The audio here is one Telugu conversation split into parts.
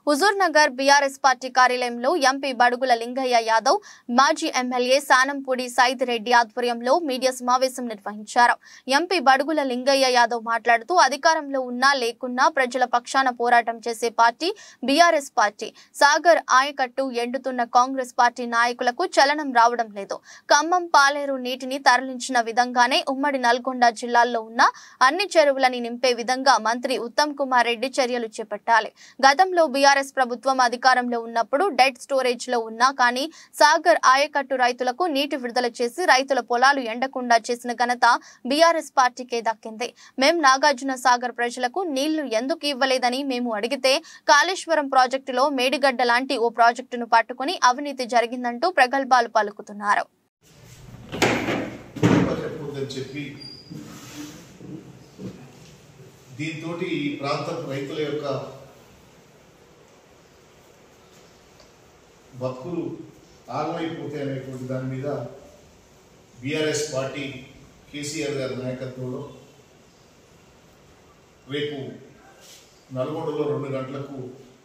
హుజూర్ నగర్ బీఆర్ఎస్ పార్టీ కార్యాలయంలో ఎంపీ బడుగుల లింగయ్య యాదవ్ మాజీ ఎమ్మెల్యే సానంపూడి సైద్ రెడ్డి ఆధ్వర్యంలో మీడియా సమావేశం నిర్వహించారు ఎంపీ బడుగుల లింగయ్య యాదవ్ మాట్లాడుతూ అధికారంలో ఉన్నా లేకున్నా ప్రజల పక్షాన పోరాటం చేసే పార్టీ బీఆర్ఎస్ పార్టీ సాగర్ ఆయకట్టు ఎండుతున్న కాంగ్రెస్ పార్టీ నాయకులకు చలనం రావడం లేదు ఖమ్మం పాలేరు నీటిని తరలించిన విధంగానే ఉమ్మడి నల్గొండ జిల్లాల్లో ఉన్న అన్ని చెరువులని నింపే విధంగా మంత్రి ఉత్తమ్ కుమార్ రెడ్డి చర్యలు చేపట్టాలి గతంలో బీఆర్ఎస్ ప్రభుత్వం అధికారంలో ఉన్నప్పుడు డెడ్ స్టోరేజ్ లో ఉన్నా కానీ సాగర్ ఆయకట్టు రైతులకు నీటి విడుదల చేసి రైతుల పొలాలు ఎండకుండా చేసిన ఘనత బీఆర్ఎస్ పార్టీకే దక్కింది మేం నాగార్జున సాగర్ ప్రజలకు నీళ్లు ఎందుకు ఇవ్వలేదని మేము అడిగితే కాళేశ్వరం ప్రాజెక్టులో మేడిగడ్డ లాంటి ఓ ప్రాజెక్టును పట్టుకుని అవినీతి జరిగిందంటూ ప్రగల్భాలు పలుకుతున్నారు చెప్పకూడదని చెప్పి దీంతో ఈ ప్రాంత రైతుల యొక్క బతుకులు ఆగమైపోతాయి అనేటువంటి దాని మీద బీఆర్ఎస్ పార్టీ కేసీఆర్ గారి నాయకత్వంలో రేపు నల్గొండలో రెండు గంటలకు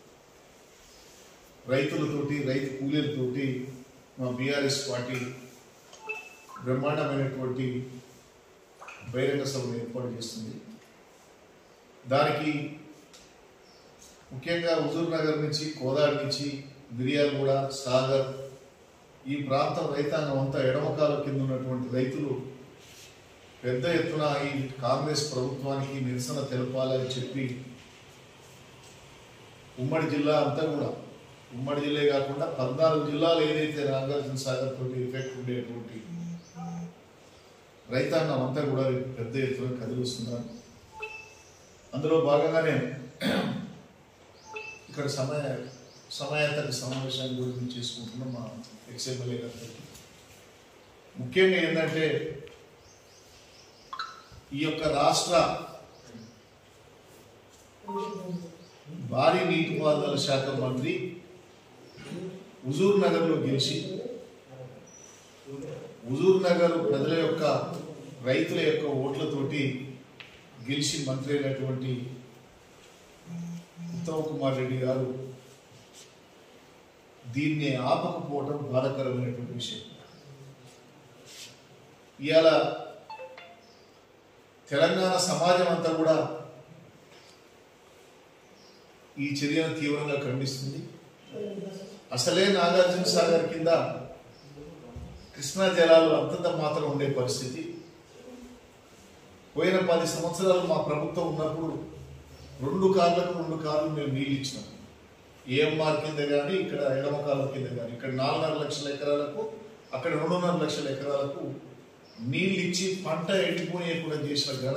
రైతులతోటి రైతు కూలీలతోటి మా బీఆర్ఎస్ పార్టీ బ్రహ్మాండమైనటువంటి బహిరంగ సభను ఏర్పాటు చేస్తుంది దానికి ముఖ్యంగా హుజూర్ నగర్ నుంచి కోదాడి నుంచి మిరియాలగూడ సాగర్ ఈ ప్రాంతం రైతాంగం అంతా ఎడమకాల కింద ఉన్నటువంటి రైతులు పెద్ద ఎత్తున ఈ కాంగ్రెస్ ప్రభుత్వానికి నిరసన తెలపాలని చెప్పి ఉమ్మడి జిల్లా అంతా కూడా ఉమ్మడి జిల్లా కాకుండా పద్నాలుగు జిల్లాలు ఏదైతే నాగార్జున సాగర్ తోటి ఎఫెక్ట్ ఉండేటువంటి రైతాంగం అంతా కూడా పెద్ద ఎత్తున కదిలిస్తున్నారు అందులో భాగంగానే ఇక్కడ సమయ సమయాతక సమావేశాన్ని గురించి చేసుకుంటున్నాం మా ఎక్స్ఎమ్మెల్యే గారికి ముఖ్యంగా ఏంటంటే ఈ యొక్క రాష్ట్ర భారీ నీటిపారుదల శాఖ మంత్రి హుజూర్ నగర్లో గెలిచి హుజూర్ నగర్ ప్రజల యొక్క రైతుల యొక్క ఓట్లతోటి గెలిచి మంత్రి అయినటువంటి ఉత్తమ్ కుమార్ రెడ్డి గారు దీన్ని ఆపకపోవడం బాధాకరమైనటువంటి విషయం ఇవాళ తెలంగాణ సమాజం అంతా కూడా ఈ చర్యను తీవ్రంగా ఖండిస్తుంది అసలే నాగార్జున సాగర్ కింద కృష్ణా జలాలు అంతంత మాత్రం ఉండే పరిస్థితి పోయిన పది సంవత్సరాలు మా ప్రభుత్వం ఉన్నప్పుడు రెండు కార్లకు రెండు కార్లు మేము నీళ్ళు ఇచ్చినాం ఏఎంఆర్ కింద కానీ ఇక్కడ ఎడమకాలం కింద కానీ ఇక్కడ నాలుగున్నర లక్షల ఎకరాలకు అక్కడ రెండున్నర లక్షల ఎకరాలకు నీళ్ళు ఇచ్చి పంట ఎండిపోయే కూడా చేసిన ఘనత